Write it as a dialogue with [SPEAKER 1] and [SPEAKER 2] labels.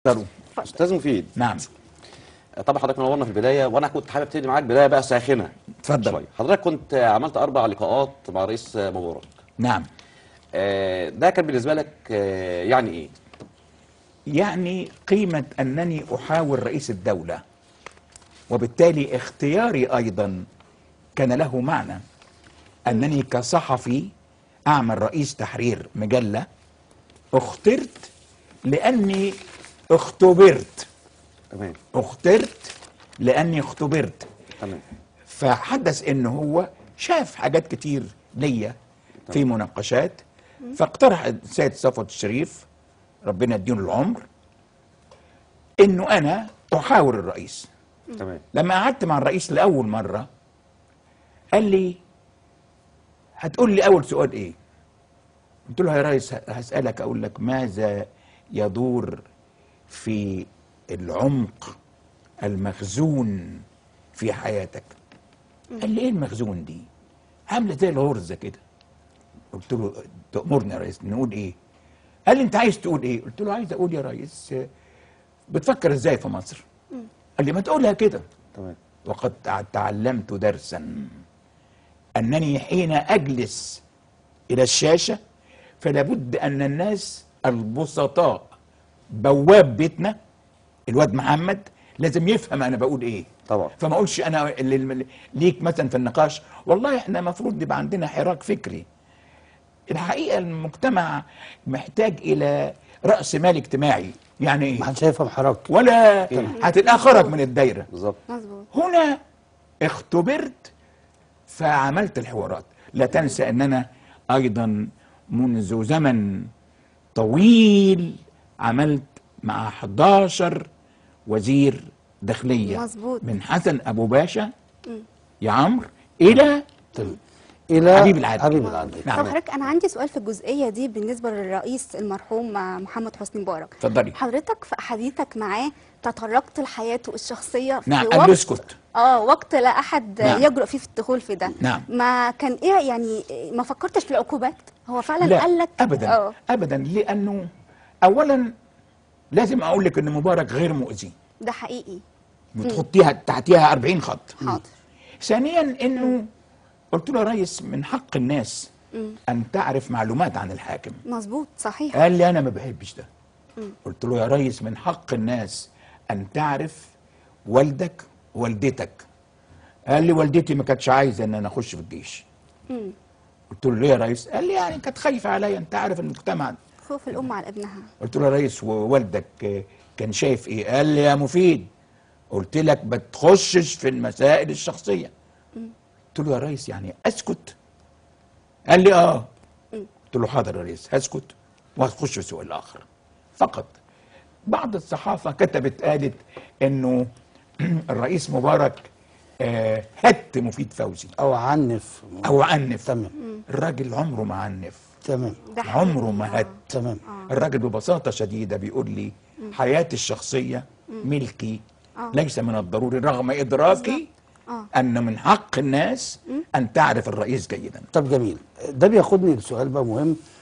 [SPEAKER 1] اتفضلوا
[SPEAKER 2] استاذ مفيد
[SPEAKER 1] نعم
[SPEAKER 2] طبعا حضرتك منورنا في البدايه وانا كنت حابب ابتدي معاك بدايه بقى ساخنه
[SPEAKER 1] اتفضل.
[SPEAKER 2] شويه حضرتك كنت عملت اربع لقاءات مع الرئيس مبارك
[SPEAKER 1] نعم
[SPEAKER 2] آه، ده كان بالنسبه لك آه، يعني ايه
[SPEAKER 1] يعني قيمة أنني أحاور رئيس الدولة وبالتالي اختياري أيضا كان له معنى أنني كصحفي أعمل رئيس تحرير مجلة اخترت لأني اختبرت
[SPEAKER 2] تمام
[SPEAKER 1] اخترت لأني اختبرت
[SPEAKER 2] تمام
[SPEAKER 1] فحدث ان هو شاف حاجات كتير ليا في مناقشات فاقترح السيد صفوت الشريف ربنا يديله العمر انه انا احاور الرئيس
[SPEAKER 2] تمام
[SPEAKER 1] لما قعدت مع الرئيس لاول مره قال لي هتقول لي اول سؤال ايه قلت له يا ريس هسالك اقول لك ماذا يدور في العمق المخزون في حياتك قال لي ايه المخزون دي عامله زي الغرزه كده قلت له تأمرني يا ريس نقول ايه قال لي انت عايز تقول ايه قلت له عايز اقول يا ريس بتفكر ازاي في مصر قال لي ما تقولها كده
[SPEAKER 2] تمام
[SPEAKER 1] وقد تع- تعلمت درسا انني حين اجلس الى الشاشه فلا بد ان الناس البسطاء بواب بيتنا الواد محمد لازم يفهم انا بقول ايه
[SPEAKER 2] طبعا.
[SPEAKER 1] فما اقولش انا اللي- اللي- ليك مثلا في النقاش والله احنا المفروض يبقى عندنا حراك فكري الحقيقه المجتمع محتاج الى راس مال اجتماعي يعني ايه
[SPEAKER 3] ما حدش هيفهم حضرتك
[SPEAKER 1] ولا هتبقى خرج من الدايره
[SPEAKER 2] بالظبط
[SPEAKER 4] مظبوط
[SPEAKER 1] هنا اختبرت فعملت الحوارات لا تنسى ان انا ايضا منذ زمن طويل عملت مع 11 وزير داخليه
[SPEAKER 4] مظبوط.
[SPEAKER 1] من حسن ابو باشا يا عمرو الى
[SPEAKER 3] تمام الى
[SPEAKER 1] حبيب العدل.
[SPEAKER 3] حبيب العدل
[SPEAKER 1] نعم.
[SPEAKER 4] طب حضرتك انا عندي سؤال في الجزئيه دي بالنسبه للرئيس المرحوم محمد حسني مبارك
[SPEAKER 1] اتفضلي.
[SPEAKER 4] حضرتك في حديثك معاه تطرقت لحياته الشخصيه في
[SPEAKER 1] نعم
[SPEAKER 4] وقت
[SPEAKER 1] قال له اسكت
[SPEAKER 4] اه وقت لا احد
[SPEAKER 1] نعم.
[SPEAKER 4] يجرؤ فيه في الدخول في ده
[SPEAKER 1] نعم.
[SPEAKER 4] ما كان ايه يعني ما فكرتش في العقوبات هو فعلا
[SPEAKER 1] لا
[SPEAKER 4] قال لك
[SPEAKER 1] ابدا
[SPEAKER 4] اه
[SPEAKER 1] ابدا لانه اولا لازم اقول لك ان مبارك غير مؤذي
[SPEAKER 4] ده حقيقي
[SPEAKER 1] وتحطيها تحتيها 40 خط
[SPEAKER 4] حاضر
[SPEAKER 1] ثانيا انه قلت له يا ريس من حق الناس ان تعرف معلومات عن الحاكم
[SPEAKER 4] مظبوط صحيح
[SPEAKER 1] قال لي انا ما بحبش ده قلت له يا ريس من حق الناس ان تعرف والدك والدتك قال لي والدتي ما كانتش عايزه ان انا اخش في الجيش قلت له ليه يا ريس قال لي يعني كانت خايفه عليا انت عارف المجتمع
[SPEAKER 4] خوف الام على ابنها
[SPEAKER 1] قلت له يا ريس ووالدك آه، كان شايف ايه قال لي يا مفيد قلت لك ما تخشش في المسائل الشخصيه قلت له يا ريس يعني اسكت قال لي اه قلت له حاضر يا ريس هسكت وهخش في سؤال اخر فقط بعض الصحافه كتبت قالت انه الرئيس مبارك آه، هت مفيد فوزي
[SPEAKER 3] او عنف
[SPEAKER 1] او عنف
[SPEAKER 3] تمام
[SPEAKER 1] الراجل عمره ما عنف
[SPEAKER 3] تمام
[SPEAKER 4] ده حقيقي.
[SPEAKER 1] عمره ما هت
[SPEAKER 3] تمام
[SPEAKER 1] الراجل ببساطة شديدة بيقول لي حياتي الشخصية ملكي ليس من الضروري رغم إدراكي
[SPEAKER 4] آه.
[SPEAKER 1] أن من حق الناس أن تعرف الرئيس جيدا
[SPEAKER 3] طب جميل ده بياخدني لسؤال بقى مهم